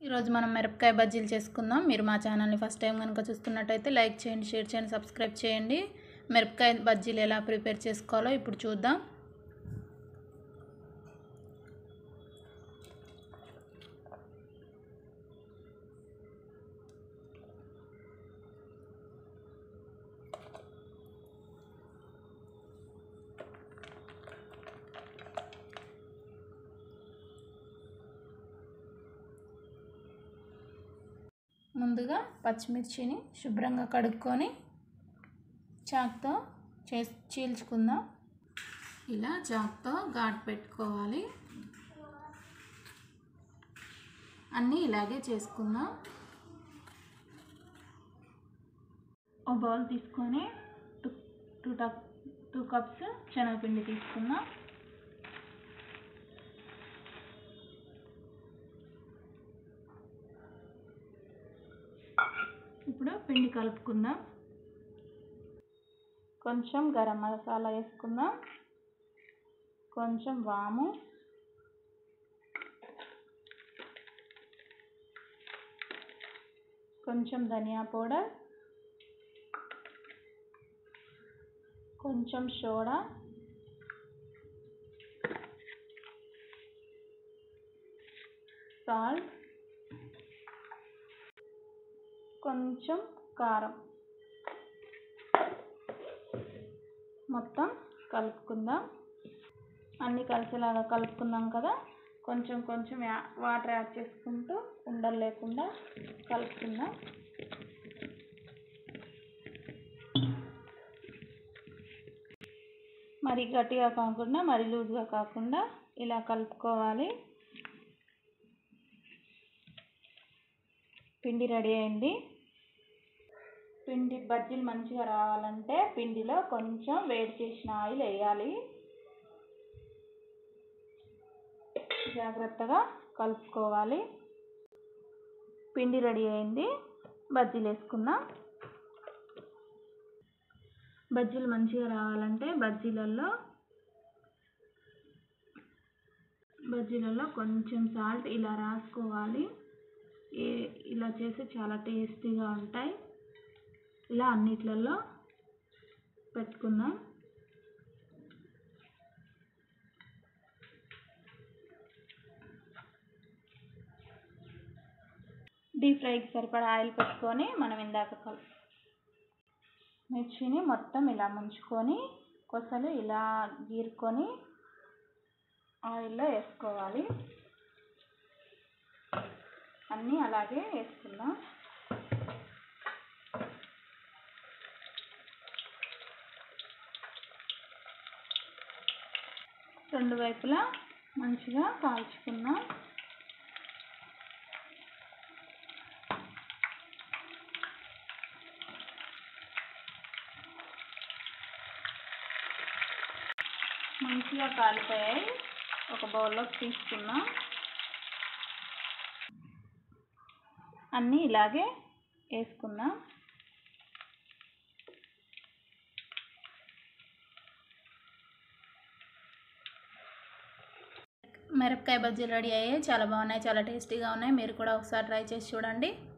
ఈరోజు మనం మిరపకాయ బజ్జీలు చేసుకుందాం మీరు మా ఛానల్ని ఫస్ట్ టైం కనుక చూస్తున్నట్టయితే లైక్ చేయండి షేర్ చేయండి సబ్స్క్రైబ్ చేయండి మిరపకాయ బజ్జీలు ఎలా ప్రిపేర్ చేసుకోవాలో ఇప్పుడు చూద్దాం ముందుగా పచ్చిమిర్చిని శుభ్రంగా కడుక్కొని చాక్తో చే చీల్చుకుందాం ఇలా చాక్తో ఘాట్ పెట్టుకోవాలి అన్నీ ఇలాగే చేసుకుందాం ఒక బౌల్ తీసుకొని టూ టూ టప్ టూ కప్స్ శనగపిండి తీసుకుందాం ఇప్పుడు పిండి కలుపుకుందాం కొంచెం గరం మసాలా వేసుకుందాం కొంచెం వాము కొంచెం ధనియా పౌడర్ కొంచెం సోడా సాల్ట్ కొంచెం కారం మొత్తం కలుపుకుందాం అన్నీ కలిసేలాగా కలుపుకుందాం కదా కొంచెం కొంచెం వాటర్ యాడ్ చేసుకుంటూ ఉండలు లేకుండా కలుపుకుందాం మరి గట్టిగా కాకుండా మరి లూజ్గా కాకుండా ఇలా కలుపుకోవాలి పిండి రెడీ అయింది పిండి బజ్జీలు మంచిగా రావాలంటే పిండిలో కొంచెం వేడి చేసిన ఆయిల్ వేయాలి జాగ్రత్తగా కలుపుకోవాలి పిండి రెడీ అయింది బజ్జీలు వేసుకుందాం బజ్జీలు మంచిగా రావాలంటే బజ్జీలలో బజ్జీలలో కొంచెం సాల్ట్ ఇలా రాసుకోవాలి ఇలా చేసి చాలా టేస్టీగా ఉంటాయి ఇలా అన్నిట్లలో పెట్టుకుందాం డీప్ ఫ్రైకి సరిపడా ఆయిల్ పెట్టుకొని మనం ఇందాక కలుపు మిర్చిని మొత్తం ఇలా ముంచుకొని కొసలు ఇలా గీరుకొని ఆయిల్లో వేసుకోవాలి అన్నీ అలాగే వేసుకుందాం రెండు వైపులా మంచిగా కాల్చుకుందాం మంచిగా కాలిపోయాయి ఒక బౌల్లోకి తీసుకుందాం అన్నీ ఇలాగే వేసుకుందాం మిరపకాయ బజ్జీలు రెడీ అయ్యాయి చాలా బాగున్నాయి చాలా టేస్టీగా ఉన్నాయి మీరు కూడా ఒకసారి ట్రై చేసి చూడండి